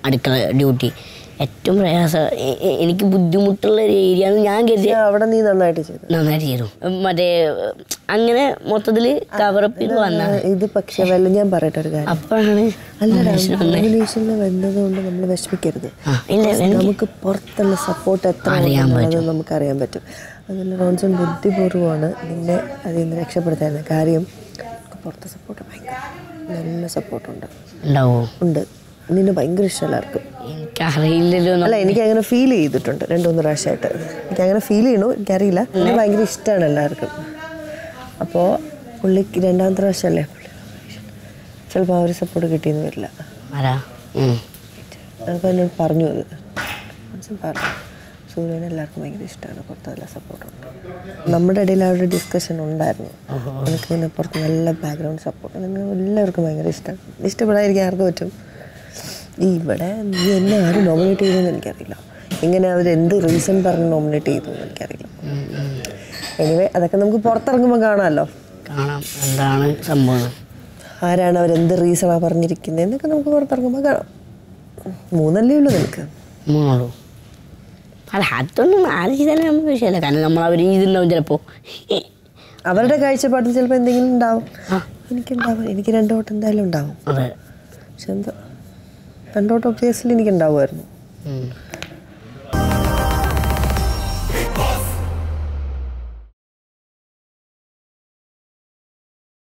അടുക്കള ഡ്യൂട്ടി ഏറ്റവും പ്രയാസം എ- എ- എനിക്ക് ബുദ്ധിമുട്ടുള്ള ഒരു ഏരിയ എന്ന് ഞാൻ കരുതി പക്ഷേ അവിടെ നീ നന്നായിട്ട് ചെയ്തു നന്നായിട്ട് ചെയ്തു മറ്റേ അങ്ങനെ മൊത്തത്തിൽ കവറപ്പ് ചെയ്ത് വന്ന ഇത് പക്ഷെ വല്ല ഞാൻ പറയട്ടെ ഒരു കാര്യം അപ്പോഴാണ് അല്ലടാ നോമിനേഷനിൽ വന്നത് കൊണ്ട് നമ്മൾ വിഷമിക്കരുത് ആ, ഇല്ല, എനിക്ക് നമുക്ക് പുറത്തുള്ള സപ്പോർട്ട് എത്ര ഉണ്ടെന്നുള്ളത് നമുക്ക് അറിയാൻ പറ്റും അതുപോലെ റോൺസൺ ബുദ്ധിപൂർവ്വമാണ് നിന്നെ അതിൽ നിന്ന് രക്ഷപ്പെടുത്തായിരുന്നത് കാര്യം നമുക്ക് പുറത്തെ സപ്പോർട്ട് ഭയങ്കര നല്ല സപ്പോർട്ടുണ്ട് ഉണ്ടാവോ ഉണ്ട് നിന്നെ ഭയങ്കര ഇഷ്ടം എല്ലാവർക്കും എനിക്കറിയില്ലല്ലോ അല്ല എനിക്ക് അങ്ങനെ ഫീൽ ചെയ്തിട്ടുണ്ട് രണ്ടു മൂന്ന് പ്രാവശ്യമായിട്ട് എനിക്ക് അങ്ങനെ ഫീൽ ചെയ്യണു എനിക്കറിയില്ല എന്നെ ഭയങ്കര ഇഷ്ടമാണ് എല്ലാവർക്കും അപ്പോൾ പുള്ളിക്ക് രണ്ടാമത്തെ പ്രാവശ്യമല്ലേ ചിലപ്പോൾ ആ ഒരു സപ്പോർട്ട് കിട്ടിയെന്ന് വരില്ല ആരാ ഉം. അപ്പോൾ എന്നോട് പറഞ്ഞു അത് മനസ്സിൽ പറഞ്ഞു സൂര്യനെ എല്ലാവർക്കും ഭയങ്കര ഇഷ്ടമാണ് പുറത്ത് നല്ല സപ്പോർട്ടുണ്ട് നമ്മുടെ ഇടയിൽ ആ ഒരു ഡിസ്കഷൻ ഉണ്ടായിരുന്നു എനിക്ക് പിന്നെ പുറത്ത് നല്ല ബാക്ക്ഗ്രൗണ്ട് സപ്പോർട്ട് നിങ്ങൾ എല്ലാവർക്കും ഭയങ്കര ഇഷ്ടമാണ് ഇഷ്ടപ്പെടാതിരിക്കാൻ ആർക്ക് പറ്റും ഈ ഇവിടെ നീ എന്നെ ആരും നോമിനേറ്റ് ചെയ്തെന്ന് എനിക്കറിയില്ല ഇങ്ങനെ അവർ എന്ത് റീസൺ പറഞ്ഞ് നോമിനേറ്റ് ചെയ്തു എന്ന് എനിക്കറിയില്ല ഉം, ഉം. എനിവേ അതൊക്കെ നമുക്ക് പുറത്തിറങ്ങുമ്പോൾ കാണാമല്ലോ കാണാം എന്താണ് സംഭവം ആരാണ് അവരെന്ത് റീസണാണ് പറഞ്ഞിരിക്കുന്നത് എന്നൊക്കെ നമുക്ക് പുറത്തിറങ്ങുമ്പോൾ കാണാം മൂന്നല്ലേ ഉള്ളൂ നിനക്ക് മൂന്നുള്ളൂ അല്ല അതൊന്നും ആര് ചെയ്താലും നമുക്ക് വിഷയമല്ല കാരണം നമ്മൾ അവർ ചെയ്തിട്ടുണ്ടാവും ചിലപ്പോൾ അവരുടെ കാഴ്ചപ്പാടിൽ ചിലപ്പോൾ എന്തെങ്കിലും ഉണ്ടാവും എനിക്കുണ്ടാവും എനിക്ക് രണ്ട് വോട്ട് എന്തായാലും ഉണ്ടാവും അതെ പക്ഷെ എന്താ രണ്ട് വോട്ട് ഒബ്വിയസ്ലി എനിക്ക് ഉണ്ടാവുമായിരുന്നു ഉം.